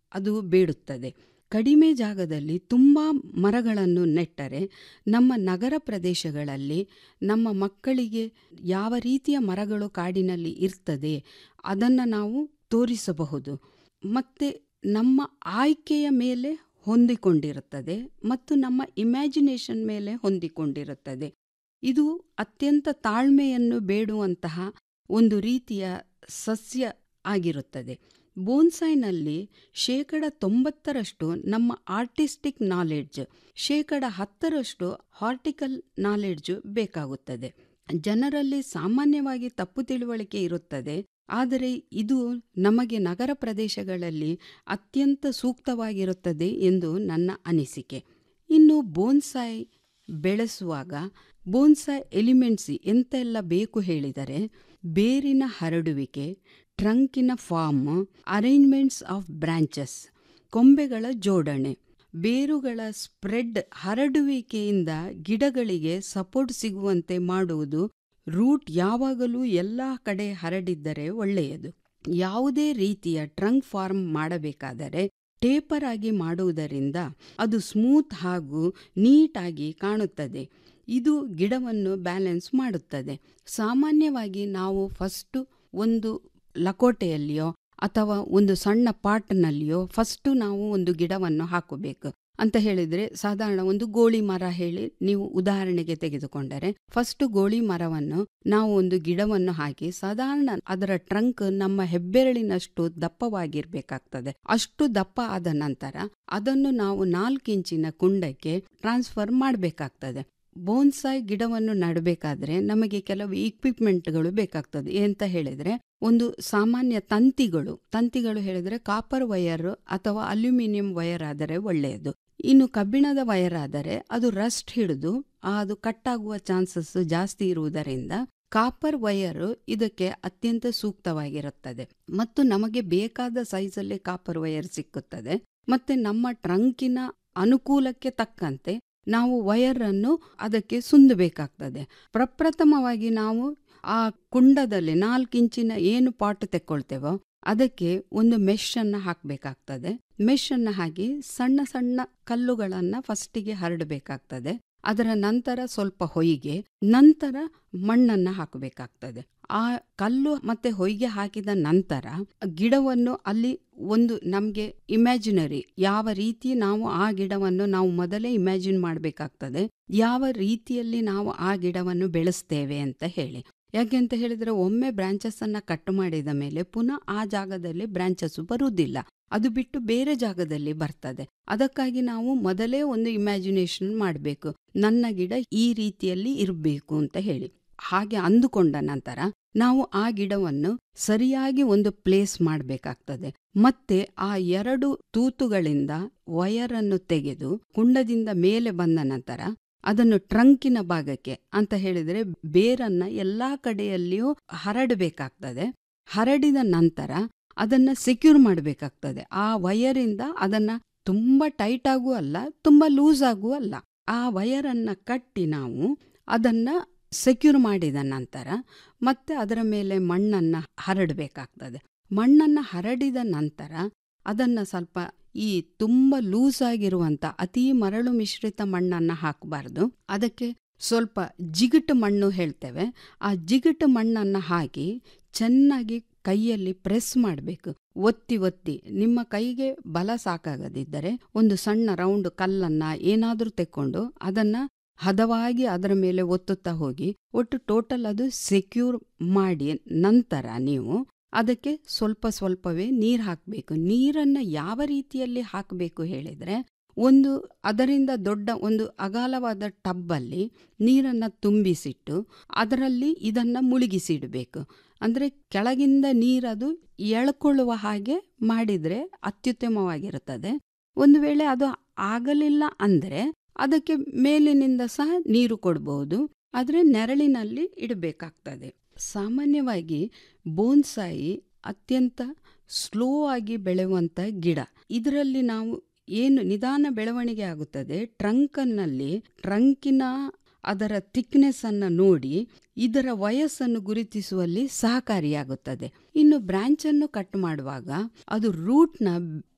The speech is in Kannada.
ಅದು ಬೇಡುತ್ತದೆ ಕಡಿಮೆ ಜಾಗದಲ್ಲಿ ತುಂಬ ಮರಗಳನ್ನು ನೆಟ್ಟರೆ ನಮ್ಮ ನಗರ ಪ್ರದೇಶಗಳಲ್ಲಿ ನಮ್ಮ ಮಕ್ಕಳಿಗೆ ಯಾವ ರೀತಿಯ ಮರಗಳು ಕಾಡಿನಲ್ಲಿ ಇರ್ತದೆ ಅದನ್ನು ನಾವು ತೋರಿಸಬಹುದು ಮತ್ತು ನಮ್ಮ ಆಯ್ಕೆಯ ಮೇಲೆ ಹೊಂದಿಕೊಂಡಿರುತ್ತದೆ ಮತ್ತು ನಮ್ಮ ಇಮ್ಯಾಜಿನೇಷನ್ ಮೇಲೆ ಹೊಂದಿಕೊಂಡಿರುತ್ತದೆ ಇದು ಅತ್ಯಂತ ತಾಳ್ಮೆಯನ್ನು ಬೇಡುವಂತಹ ಒಂದು ರೀತಿಯ ಸಸ್ಯ ಆಗಿರುತ್ತದೆ ಬೋನ್ಸೈನಲ್ಲಿ ಶೇಕಡ ತೊಂಬತ್ತರಷ್ಟು ನಮ್ಮ ಆರ್ಟಿಸ್ಟಿಕ್ ನಾಲೆಡ್ಜ್ ಶೇಕಡ ಹತ್ತರಷ್ಟು ಹಾರ್ಟಿಕಲ್ ನಾಲೆಡ್ಜ್ ಬೇಕಾಗುತ್ತದೆ ಜನರಲ್ಲಿ ಸಾಮಾನ್ಯವಾಗಿ ತಪ್ಪು ತಿಳುವಳಿಕೆ ಇರುತ್ತದೆ ಆದರೆ ಇದು ನಮಗೆ ನಗರ ಪ್ರದೇಶಗಳಲ್ಲಿ ಅತ್ಯಂತ ಸೂಕ್ತವಾಗಿರುತ್ತದೆ ಎಂದು ನನ್ನ ಅನಿಸಿಕೆ ಇನ್ನು ಬೋನ್ಸಾಯ್ ಬೆಳೆಸುವಾಗ ಬೋನ್ಸಾಯ್ ಎಲಿಮೆಂಟ್ಸಿ ಎಂತೆಲ್ಲ ಬೇಕು ಹೇಳಿದರೆ ಬೇರಿನ ಹರಡುವಿಕೆ ಟ್ರಂಕಿನ ಫಾರ್ಮ್ ಅರೇಂಜ್ಮೆಂಟ್ಸ್ ಆಫ್ ಬ್ರಾಂಚಸ್ ಕೊಂಬೆಗಳ ಜೋಡಣೆ ಬೇರುಗಳ ಸ್ಪ್ರೆಡ್ ಹರಡುವಿಕೆಯಿಂದ ಗಿಡಗಳಿಗೆ ಸಪೋರ್ಟ್ ಸಿಗುವಂತೆ ಮಾಡುವುದು ರೂಟ್ ಯಾವಾಗಲೂ ಎಲ್ಲ ಕಡೆ ಹರಡಿದ್ದರೆ ಒಳ್ಳೆಯದು ಯಾವುದೇ ರೀತಿಯ ಟ್ರಂಕ್ ಫಾರ್ಮ್ ಮಾಡಬೇಕಾದರೆ ಟೇಪರ್ ಆಗಿ ಮಾಡುವುದರಿಂದ ಅದು ಸ್ಮೂತ್ ಹಾಗೂ ನೀಟಾಗಿ ಕಾಣುತ್ತದೆ ಇದು ಗಿಡವನ್ನು ಬ್ಯಾಲೆನ್ಸ್ ಮಾಡುತ್ತದೆ ಸಾಮಾನ್ಯವಾಗಿ ನಾವು ಫಸ್ಟು ಒಂದು ಲಕೋಟೆಯಲ್ಲಿಯೋ ಅಥವಾ ಒಂದು ಸಣ್ಣ ಪಾಟ್ನಲ್ಲಿಯೋ ಫಸ್ಟು ನಾವು ಒಂದು ಗಿಡವನ್ನು ಹಾಕಬೇಕು ಅಂತ ಹೇಳಿದರೆ ಸಾಧಾರಣ ಒಂದು ಗೋಳಿ ಮರ ಹೇಳಿ ನೀವು ಉದಾಹರಣೆಗೆ ತೆಗೆದುಕೊಂಡರೆ ಫಸ್ಟ್ ಗೋಳಿ ಮರವನ್ನು ನಾವು ಒಂದು ಗಿಡವನ್ನು ಹಾಕಿ ಸಾಧಾರಣ ಅದರ ಟ್ರಂಕ್ ನಮ್ಮ ಹೆಬ್ಬೆರಳಿನಷ್ಟು ದಪ್ಪವಾಗಿರ್ಬೇಕಾಗ್ತದೆ ಅಷ್ಟು ದಪ್ಪ ಆದ ನಂತರ ಅದನ್ನು ನಾವು ನಾಲ್ಕು ಇಂಚಿನ ಕುಂಡಕ್ಕೆ ಟ್ರಾನ್ಸ್ಫರ್ ಮಾಡಬೇಕಾಗ್ತದೆ ಬೋನ್ಸಾಯ್ ಗಿಡವನ್ನು ನಡಬೇಕಾದ್ರೆ ನಮಗೆ ಕೆಲವು ಇಕ್ವಿಪ್ಮೆಂಟ್ಗಳು ಬೇಕಾಗ್ತದೆ ಅಂತ ಹೇಳಿದ್ರೆ ಒಂದು ಸಾಮಾನ್ಯ ತಂತಿಗಳು ತಂತಿಗಳು ಹೇಳಿದ್ರೆ ಕಾಪರ್ ವಯರ್ ಅಥವಾ ಅಲ್ಯೂಮಿನಿಯಂ ವಯರ್ ಆದರೆ ಒಳ್ಳೆಯದು ಇನ್ನು ಕಬ್ಬಿಣದ ವಯರ್ ಆದರೆ ಅದು ರಸ್ಟ್ ಹಿಡಿದು ಅದು ಕಟ್ಟಾಗುವ ಚಾನ್ಸಸ್ ಜಾಸ್ತಿ ಇರುವುದರಿಂದ ಕಾಪರ್ ವಯರ್ ಇದಕ್ಕೆ ಅತ್ಯಂತ ಸೂಕ್ತವಾಗಿರುತ್ತದೆ ಮತ್ತು ನಮಗೆ ಬೇಕಾದ ಸೈಜಲ್ಲಿ ಕಾಪರ್ ವಯರ್ ಸಿಕ್ಕುತ್ತದೆ ಮತ್ತೆ ನಮ್ಮ ಟ್ರಂಕಿನ ಅನುಕೂಲಕ್ಕೆ ತಕ್ಕಂತೆ ನಾವು ವಯರ್ ಅನ್ನು ಅದಕ್ಕೆ ಸುಂದಬೇಕಾಗ್ತದೆ ಪ್ರಪ್ರಥಮವಾಗಿ ನಾವು ಆ ಕುಂಡದಲ್ಲಿ ನಾಲ್ಕು ಇಂಚಿನ ಏನು ಪಾಟ್ ತೆಕ್ಕೊಳ್ತೇವೋ ಅದಕ್ಕೆ ಒಂದು ಮೆಶ್ ಅನ್ನ ಹಾಕಬೇಕಾಗ್ತದೆ ಮೆಶ್ ಅನ್ನ ಹಾಕಿ ಸಣ್ಣ ಸಣ್ಣ ಕಲ್ಲುಗಳನ್ನ ಫಸ್ಟಿಗೆ ಹರಡಬೇಕಾಗ್ತದೆ ಅದರ ನಂತರ ಸ್ವಲ್ಪ ಹೊಯ್ಗೆ ನಂತರ ಮಣ್ಣನ್ನ ಹಾಕಬೇಕಾಗ್ತದೆ ಆ ಕಲ್ಲು ಮತ್ತೆ ಹೊಯ್ಗೆ ಹಾಕಿದ ನಂತರ ಗಿಡವನ್ನು ಅಲ್ಲಿ ಒಂದು ನಮಗೆ ಇಮ್ಯಾಜಿನರಿ ಯಾವ ರೀತಿ ನಾವು ಆ ಗಿಡವನ್ನು ನಾವು ಮೊದಲೇ ಇಮ್ಯಾಜಿನ್ ಮಾಡಬೇಕಾಗ್ತದೆ ಯಾವ ರೀತಿಯಲ್ಲಿ ನಾವು ಆ ಗಿಡವನ್ನು ಬೆಳೆಸ್ತೇವೆ ಅಂತ ಹೇಳಿ ಯಾಕೆ ಅಂತ ಹೇಳಿದ್ರೆ ಒಮ್ಮೆ ಬ್ರಾಂಚಸ್ ಅನ್ನ ಕಟ್ ಮಾಡಿದ ಮೇಲೆ ಪುನಃ ಆ ಜಾಗದಲ್ಲಿ ಬ್ರಾಂಚಸ್ ಬರುವುದಿಲ್ಲ ಅದು ಬಿಟ್ಟು ಬೇರೆ ಜಾಗದಲ್ಲಿ ಬರ್ತದೆ ಅದಕ್ಕಾಗಿ ನಾವು ಮೊದಲೇ ಒಂದು ಇಮ್ಯಾಜಿನೇಷನ್ ಮಾಡಬೇಕು ನನ್ನ ಗಿಡ ಈ ರೀತಿಯಲ್ಲಿ ಇರಬೇಕು ಅಂತ ಹೇಳಿ ಹಾಗೆ ಅಂದುಕೊಂಡ ನಂತರ ನಾವು ಆ ಗಿಡವನ್ನು ಸರಿಯಾಗಿ ಒಂದು ಪ್ಲೇಸ್ ಮಾಡಬೇಕಾಗ್ತದೆ ಮತ್ತೆ ಆ ಎರಡು ತೂತುಗಳಿಂದ ವಯರ್ ಅನ್ನು ತೆಗೆದು ಕುಂಡದಿಂದ ಮೇಲೆ ಬಂದ ನಂತರ ಅದನ್ನು ಟ್ರಂಕಿನ ಭಾಗಕ್ಕೆ ಅಂತ ಹೇಳಿದರೆ ಬೇರನ್ನ ಎಲ್ಲಾ ಕಡೆಯಲ್ಲಿಯೂ ಹರಡಬೇಕಾಗ್ತದೆ ಹರಡಿದ ನಂತರ ಅದನ್ನ ಸೆಕ್ಯೂರ್ ಮಾಡಬೇಕಾಗ್ತದೆ ಆ ವಯರಿಂದ ಅದನ್ನ ತುಂಬಾ ಟೈಟ್ ಆಗೂ ಅಲ್ಲ ತುಂಬಾ ಲೂಸ್ ಆಗೂ ಅಲ್ಲ ಆ ವಯರನ್ನ ಕಟ್ಟಿ ನಾವು ಅದನ್ನ ಸೆಕ್ಯೂರ್ ಮಾಡಿದ ನಂತರ ಮತ್ತೆ ಅದರ ಮೇಲೆ ಮಣ್ಣನ್ನ ಹರಡಬೇಕಾಗ್ತದೆ ಮಣ್ಣನ್ನ ಹರಡಿದ ನಂತರ ಅದನ್ನ ಸ್ವಲ್ಪ ಈ ತುಂಬ ಲೂಸ್ ಆಗಿರುವಂತ ಅತಿ ಮರಳು ಮಿಶ್ರಿತ ಮಣ್ಣನ್ನ ಹಾಕಬಾರ್ದು ಅದಕ್ಕೆ ಸ್ವಲ್ಪ ಜಿಗುಟು ಮಣ್ಣು ಹೇಳ್ತೇವೆ ಆ ಜಿಗುಟು ಮಣ್ಣನ್ನ ಹಾಕಿ ಚೆನ್ನಾಗಿ ಕೈಯಲ್ಲಿ ಪ್ರೆಸ್ ಮಾಡಬೇಕು ಒತ್ತಿ ಒತ್ತಿ ನಿಮ್ಮ ಕೈಗೆ ಬಲ ಸಾಕಾಗದಿದ್ದರೆ ಒಂದು ಸಣ್ಣ ರೌಂಡ್ ಕಲ್ಲನ್ನ ಏನಾದರೂ ತೆಕ್ಕೊಂಡು ಅದನ್ನ ಹದವಾಗಿ ಅದರ ಮೇಲೆ ಒತ್ತುತ್ತಾ ಹೋಗಿ ಒಟ್ಟು ಟೋಟಲ್ ಅದು ಸೆಕ್ಯೂರ್ ಮಾಡಿ ನಂತರ ನೀವು ಅದಕ್ಕೆ ಸ್ವಲ್ಪ ಸ್ವಲ್ಪವೇ ನೀರು ಹಾಕಬೇಕು ನೀರನ್ನು ಯಾವ ರೀತಿಯಲ್ಲಿ ಹಾಕಬೇಕು ಹೇಳಿದರೆ ಒಂದು ಅದರಿಂದ ದೊಡ್ಡ ಒಂದು ಅಗಾಲವಾದ ಟಬ್ಬಲ್ಲಿ ನೀರನ್ನು ತುಂಬಿಸಿಟ್ಟು ಅದರಲ್ಲಿ ಇದನ್ನು ಮುಳುಗಿಸಿಡಬೇಕು ಅಂದರೆ ಕೆಳಗಿಂದ ನೀರದು ಎಳ್ಕೊಳ್ಳುವ ಹಾಗೆ ಮಾಡಿದರೆ ಅತ್ಯುತ್ತಮವಾಗಿರುತ್ತದೆ ಒಂದು ವೇಳೆ ಅದು ಆಗಲಿಲ್ಲ ಅಂದರೆ ಅದಕ್ಕೆ ಮೇಲಿನಿಂದ ಸಹ ನೀರು ಕೊಡಬಹುದು ಆದರೆ ನೆರಳಿನಲ್ಲಿ ಇಡಬೇಕಾಗ್ತದೆ ಸಾಮಾನ್ಯವಾಗಿ ಬೋನ್ಸಾಯಿ ಅತ್ಯಂತ ಸ್ಲೋ ಆಗಿ ಬೆಳೆಯುವಂಥ ಗಿಡ ಇದರಲ್ಲಿ ನಾವು ಏನು ನಿಧಾನ ಬೆಳವಣಿಗೆ ಆಗುತ್ತದೆ ಟ್ರಂಕನ್ನಲ್ಲಿ ಟ್ರಂಕಿನ ಅದರ ಥಿಕ್ನೆಸ್ ಅನ್ನು ನೋಡಿ ಇದರ ವಯಸ್ಸನ್ನು ಗುರುತಿಸುವಲ್ಲಿ ಸಹಕಾರಿಯಾಗುತ್ತದೆ ಇನ್ನು ಬ್ರಾಂಚ್ ಅನ್ನು ಕಟ್ ಮಾಡುವಾಗ ಅದು ರೂಟ್ನ